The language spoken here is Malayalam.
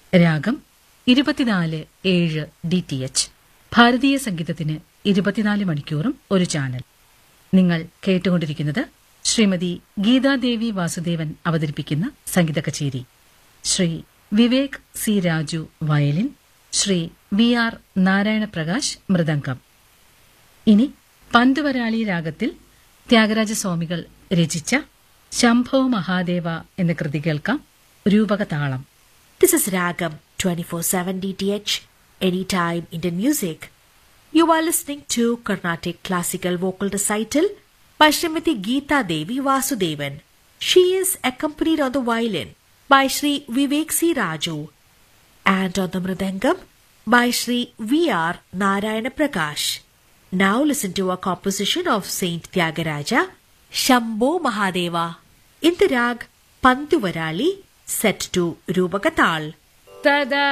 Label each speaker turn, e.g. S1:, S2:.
S1: രാഗം ഇരുപത്തിനാല് ഏഴ് ഡി ടി എച്ച് ഭാരതീയ സംഗീതത്തിന് ഇരുപത്തിനാല് മണിക്കൂറും ഒരു ചാനൽ നിങ്ങൾ കേട്ടുകൊണ്ടിരിക്കുന്നത് ശ്രീമതി ഗീതാദേവി വാസുദേവൻ അവതരിപ്പിക്കുന്ന സംഗീത കച്ചേരി Shri Vivek C Raju violin Shri V R Narayanaprakash mridangam ഇനി പന്തുവരാളി രാഗത്തിൽ ത്യാഗരാജസ്വാമികൾ രചിച്ച ശംഭോ മഹാദേവ എന്ന കൃതി കേൾക്കാം രൂപകതാളം
S2: This is Ragam 24/7 DTH Anytime Indian Music. You are listening to Carnatic Classical Vocal Recital by Srimati Geeta Devi Vasudevan. She is accompanied on the violin by Sri Vivek C. Raju and on the mridangam by Sri V. R. Narayana Prakash. Now listen to a composition of Saint Tyagaraja, Shambho Mahadeva, in the rag Pantuvarali, set to Rupakatal.
S1: തദാ